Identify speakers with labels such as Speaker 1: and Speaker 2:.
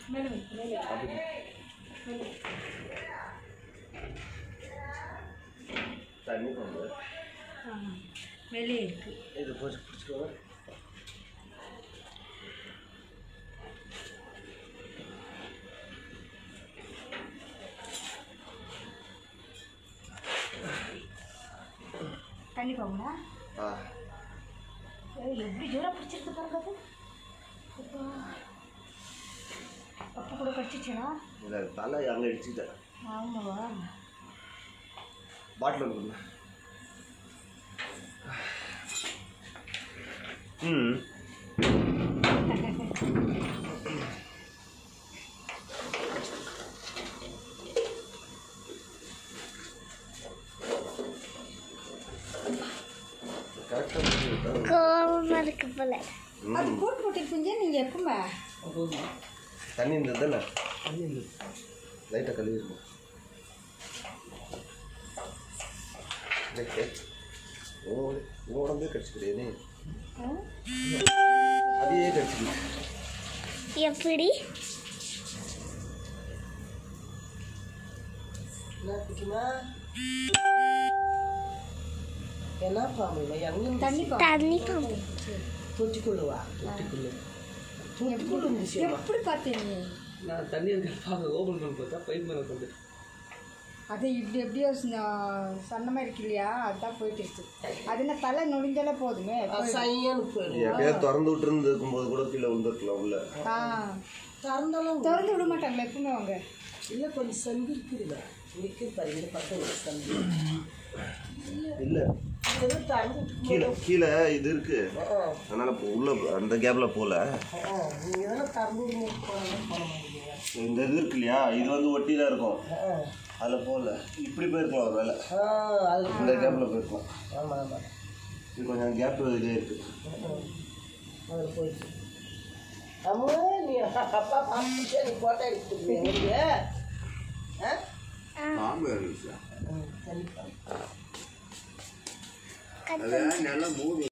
Speaker 1: மேலே வை, மேலே வை.
Speaker 2: அப்படி
Speaker 1: மேலே வை.
Speaker 2: தண்ணி கொண்டு
Speaker 1: ஆ, வெளியே இருக்கு
Speaker 2: இது கொஞ்சம் பிடிச்சிக்கோங்க
Speaker 1: தண்ணி போங்களா
Speaker 2: ஆ
Speaker 1: ஏய், எப்படி ஜோராக பிடிச்சிருக்கு பாருங்க அது அப்பா. அப்பா கூட கடிச்சிச்சுனா
Speaker 2: இல்லை தலை அங்கே இடிச்சுட்டேன்
Speaker 1: ஆமாவா
Speaker 2: பாட்டில் கொடுங்க ம் கரெக்டாக
Speaker 3: கோபமாக இருக்கு போல
Speaker 1: அது போட்டு போட்டுருப்பீங்க நீங்கள் எப்பவுமே
Speaker 2: தண்ணி இருந்தது தானே தண்ணி இருந்தது லைட்டாக கழுவி இருக்கும் உடம்பே கடிச்சுக்கிறே நீ
Speaker 1: ஆ?
Speaker 2: அதையே கடிச்சுக்கிறேன்
Speaker 3: எப்படி
Speaker 4: என்ன பாம்பு எங்க
Speaker 1: தண்ணி பா
Speaker 3: தண்ணி பாம்பு
Speaker 4: தொட்டிக்குள்ளவா தொட்டிக்குள்ள தொட்டிக்குள்ள இருந்துச்சு
Speaker 1: எப்படி பார்த்தீங்க
Speaker 5: நான் தண்ணி இருக்க பார்க்க ஓப்பன் பண்ணி பார்த்தா பைப் மேலே கொண்டு
Speaker 1: அது இப்படி எப்படியோ ச- சன்னமாக இருக்கு இல்லையா அதுதான் போயிட்டு இருக்கு அது என்ன தலை நுழைஞ்சாலே போதுமே போயிடும்.
Speaker 4: சையன்னு போயிடும்
Speaker 2: எப்பயாவது திறந்து விட்டு இருக்கும் போது கூட கீழே விழுந்துருக்கலாம் உள்ள
Speaker 1: ஆ
Speaker 4: திறந்தாலும்
Speaker 1: திறந்து விட மாட்டாங்களா எப்பவுமே அவங்க
Speaker 4: இல்லை கொஞ்சம் சந்து இருக்குதுல்ல இருக்குது பாரு இந்த பக்கம் ஒரு சந்து
Speaker 2: இல்லை
Speaker 4: ஏதோ திறந்து
Speaker 2: கீழே கீழே இது இருக்கு அதனால இப்போ உள்ள அந்த கேப்ல போல
Speaker 4: நீங்கள் தானே திறந்து விடுங்க போனாலும் போன மாட்டீங்க
Speaker 2: இந்த இது இருக்கு இல்லையா இது வந்து ஒட்டி தான் இருக்கும் அதில் போகல இப்படி போயிருக்கலாம் ஒரு வேலை
Speaker 4: ஆ அது
Speaker 2: இந்த கேப்ல போயிருக்கலாம்
Speaker 4: ஆமாம் ஆமாம்
Speaker 2: இது கொஞ்சம் கேப் இதே இருக்கு
Speaker 4: அதில் போயிடுச்சு அம்மா நீ அப்பா பாம்பிச்சா நீ போட்டோ எடுத்துட்டு எங்களுக்கு ஆ
Speaker 2: பாம்பு இருந்துச்சு
Speaker 4: ம், சரி பாம்பு
Speaker 2: அது நல்லா மூடி